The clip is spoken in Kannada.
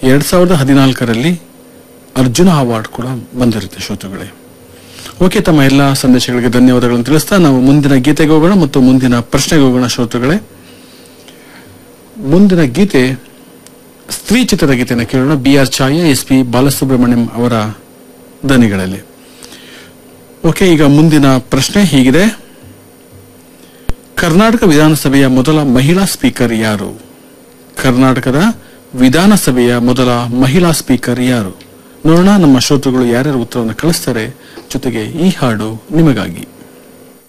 ಎರಡ್ ಸಾವಿರದ ಹದಿನಾಲ್ಕರಲ್ಲಿ ಅರ್ಜುನ ಅವಾರ್ಡ್ ಕೂಡ ಬಂದಿರುತ್ತೆ ಶ್ರೋತೃಗಳೇ ಓಕೆ ತಮ್ಮ ಎಲ್ಲ ಸಂದೇಶಗಳಿಗೆ ಧನ್ಯವಾದಗಳನ್ನು ತಿಳಿಸ್ತಾ ನಾವು ಮುಂದಿನ ಗೀತೆಗೆ ಹೋಗೋಣ ಮತ್ತು ಮುಂದಿನ ಪ್ರಶ್ನೆಗೆ ಹೋಗೋಣ ಶ್ರೋತೃಗಳೇ ಮುಂದಿನ ಗೀತೆ ಸ್ತ್ರೀ ಚಿತ್ರದ ಗೀತೆಯನ್ನು ಕೇಳೋಣ B R Chhaya S P Balasubrahmanyam ಅವರ ದನಿಗಳಲ್ಲಿ ಓಕೆ ಈಗ ಮುಂದಿನ ಪ್ರಶ್ನೆ ಹೀಗಿದೆ ಕರ್ನಾಟಕ ವಿಧಾನಸಭೆಯ ಮೊದಲ ಮಹಿಳಾ ಸ್ಪೀಕರ್ ಯಾರು ಕರ್ನಾಟಕದ ವಿಧಾನಸಭೆಯ ಮೊದಲ ಮಹಿಳಾ ಸ್ಪೀಕರ್ ಯಾರು ನೋಡೋಣ ನಮ್ಮ ಶ್ರೋತೃಗಳು ಯಾರ್ಯಾರು ಉತ್ತರವನ್ನು ಕಳಿಸ್ತಾರೆ ಜೊತೆಗೆ ಈ ಹಾಡು ನಿಮಗಾಗಿ